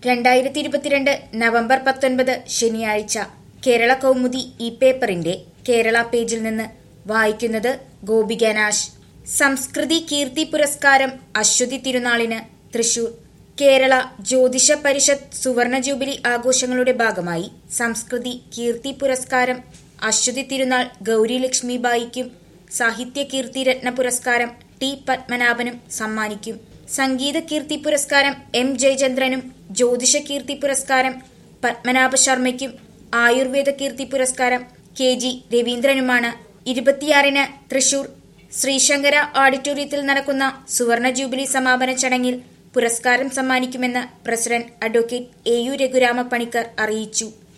രണ്ടായിരത്തി ഇരുപത്തിരണ്ട് നവംബർ പത്തൊൻപത് ശനിയാഴ്ച കേരള കൗമുദി ഈ പേപ്പറിന്റെ കേരള പേജിൽ നിന്ന് വായിക്കുന്നത് ഗോപിക നാശ് സംസ്കൃതി കീർത്തി പുരസ്കാരം അശ്വതി തിരുനാളിന് തൃശൂർ കേരള ജ്യോതിഷ പരിഷത്ത് സുവർണ ജൂബിലി ആഘോഷങ്ങളുടെ ഭാഗമായി സംസ്കൃതി കീർത്തി പുരസ്കാരം അശ്വതി തിരുനാൾ ഗൗരി ലക്ഷ്മിബായിക്കും സാഹിത്യ കീർത്തി രത്ന പുരസ്കാരം ടി പത്മനാഭനും സമ്മാനിക്കും സംഗീത കീർത്തി പുരസ്കാരം എം ജയചന്ദ്രനും ജ്യോതിഷ കീർത്തി പുരസ്കാരം പത്മനാഭ ശർമ്മയ്ക്കും ആയുർവേദ കീർത്തി പുരസ്കാരം കെ ജി രവീന്ദ്രനുമാണ് ഇരുപത്തിയാറിന് തൃശൂർ ശ്രീശങ്കര ഓഡിറ്റോറിയത്തിൽ നടക്കുന്ന സുവർണ ജൂബിലി സമാപന ചടങ്ങിൽ പുരസ്കാരം സമ്മാനിക്കുമെന്ന് president advocate A U Raghurama Panicker അറിയിച്ചു